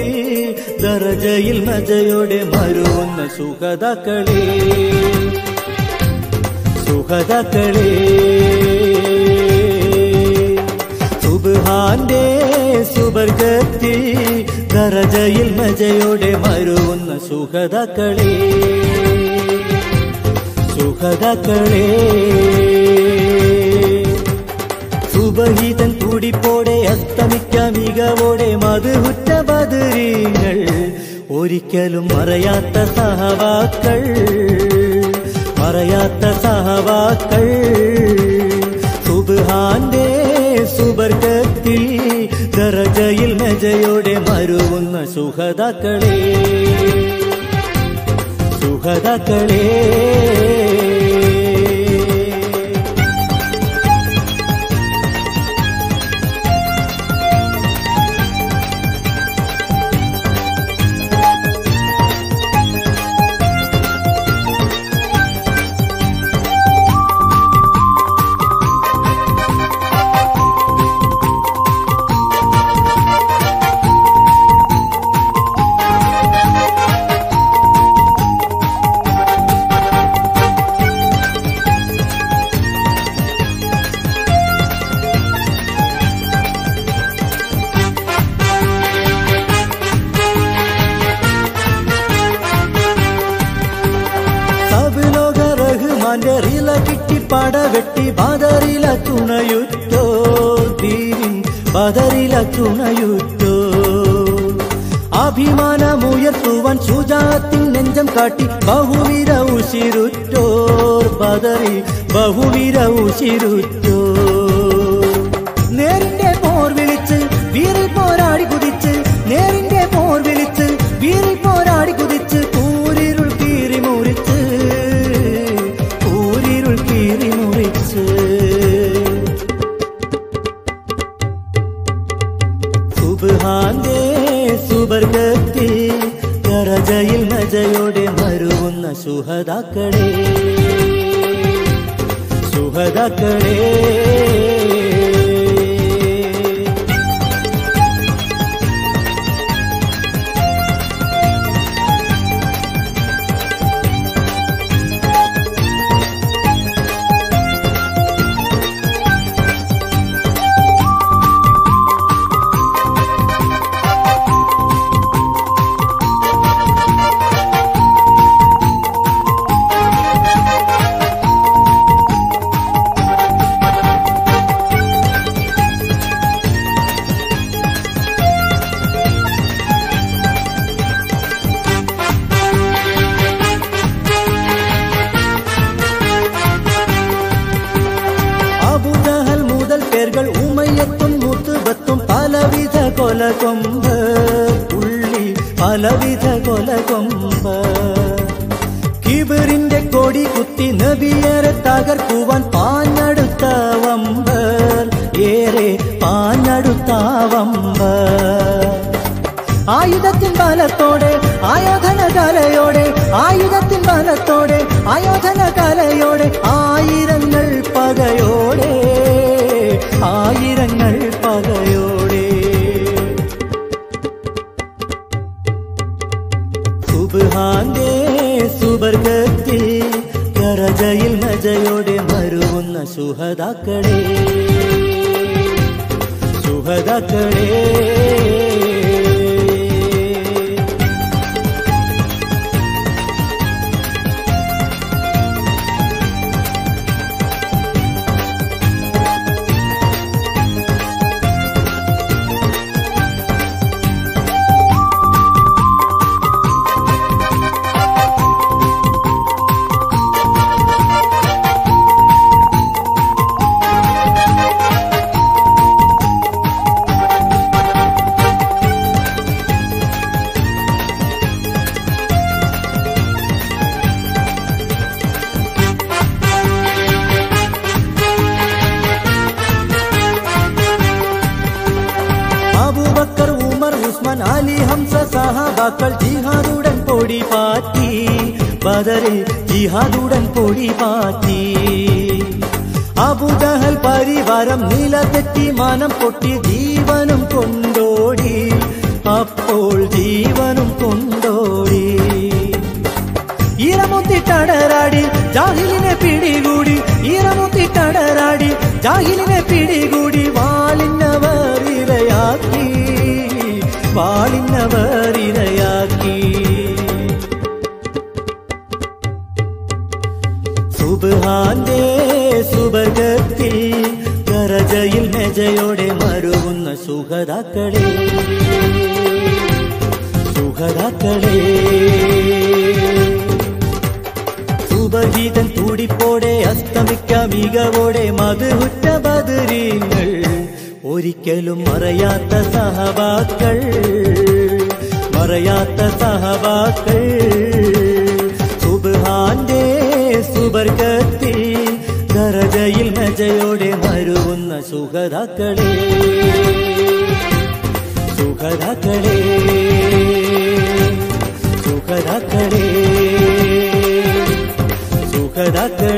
ദറജയിൽ മജയോടെ മരുവുന്ന സുഖതാക്കളെ സുഖതാക്കളെ സുബാന്റെ സുബർഗത്തിൽ ദറജയിൽ മജയോടെ മരുവുന്ന സുഖതാക്കളെ സുഖതാക്കളെ സുബഹിതൻ കൂടിപ്പോടെ അസ്തമിക്ക മികവോടെ മധുഹുറ്റ ബദരീങ്ങൾ ഒരിക്കലും മറയാത്ത സഹവാക്കൾ മറയാത്ത സഹവാക്കൾ സുബാന്റെ സുബർഗത്തിൽ ദറജയിൽ മെജയോടെ മരുവുന്ന സുഖതാക്കളെ സുഖതാക്കളെ സബലോക റഹ്മാന്റെ റില കിട്ടി പട വെട്ടി ബദറില തുണയുറ്റോ ദീനിൻ ബദറില തുണയുറ്റോ അഭിമാനമുയർത്തുവാൻ സുജാത്തിൻ നെഞ്ചം കാട്ടി ബഹുവിര ഉശിരുറ്റോർ ബദറി ബഹുവിര ഉശിരുറ്റോ നേരിന്റെ പോർ വിളിച്ച് വീറിൽ പോരാടി കുതിച്ച് നേരിന്റെ പോർ വിളിച്ച് വീറിൽ പോരാടി കുതിച്ച് കൂരിരുൾ കീറി മുറിച്ച് കൂരിരുൾ കീറി മുറിച്ച് സുബാന്റെ സുബർഗത്തിൽ കറജയിൽ മജയോടെ മരുവുന്ന സുഹതാക്കളെ സുഹതാക്കളെ അബുജഹൽ മുതൽ പേர்கள் ഉമയത്തും മുത്തുബത്തും പലവിധ കൊലകൊമ്പ് ഉള്ളി പലവിധ കൊലകൊമ്പ് കിബിറിന്റെ കൊടി കുത്തി നബിയരെ തകർക്കുവാൻ പാഞ്ഞടുത്ത വമ്പർ ഏറെ പാഞ്ഞടുത്ത വമ്പർ ആയുധത്തിൻ ബലത്തോടെ ആയോധന കലയോടെ ആയുധത്തിൻ ബലത്തോടെ ആയോധന കലയോടെ ആയിരങ്ങൾ പകയോടെ ആയിരങ്ങൾ പകയോടെ സുബാന്റെ സുബർഗത്തിൽ കറജയിൽ മജയോടെ മരുവുന്ന സുഹതാക്കളെ സുഹതാക്കളെ അബൂബക്കർ ഉമർ ഉസ്മാൻ അലി ഹംസ സഹാബാക്കൾ ജിഹാദുടൻ പൊടി പാറ്റി ബദറിൽ ജിഹാദുടൻ പൊടി പാറ്റി അബുദഹൽ പരിവാരം നില തെറ്റി മനം പൊട്ടി ജീവനും കൊണ്ടോടി അപ്പോൾ ജീവനും കൊണ്ടോടി ഈറമുത്തിട്ടടരാടി ജാഹിലിനെ പിടികൂടി ഈറമുത്തിട്ടടരാടി ജാഹിലിനെ പിടികൂടി വാളിന്നവർ ഇരയാക്കി വാളിന്നവർ ഇരയാക്കി സുബാന്റെ സുബർഗത്തിൽ കരജയിൽ മെജയോടെ മരുവുന്ന സുഖതാക്കളെ സുഖതാക്കളെ സുബഹീതൻ തുടിപ്പോടെ അസ്തമിക്ക മികവോടെ മധുഹുറ്റ ബദരീങ്ങൾ ഒരിക്കലും മറയാത്ത സഹബാക്കൾ മറയാത്ത സഹബാക്കൾ സുബാന്റെ സുബർഗത്തിൽ ദരജയിൽ മജയോടെ മരുവുന്ന സുഖതാക്കളെ സുഖതാക്കളെ സുഖതാക്കളെ സുഖതാക്കളെ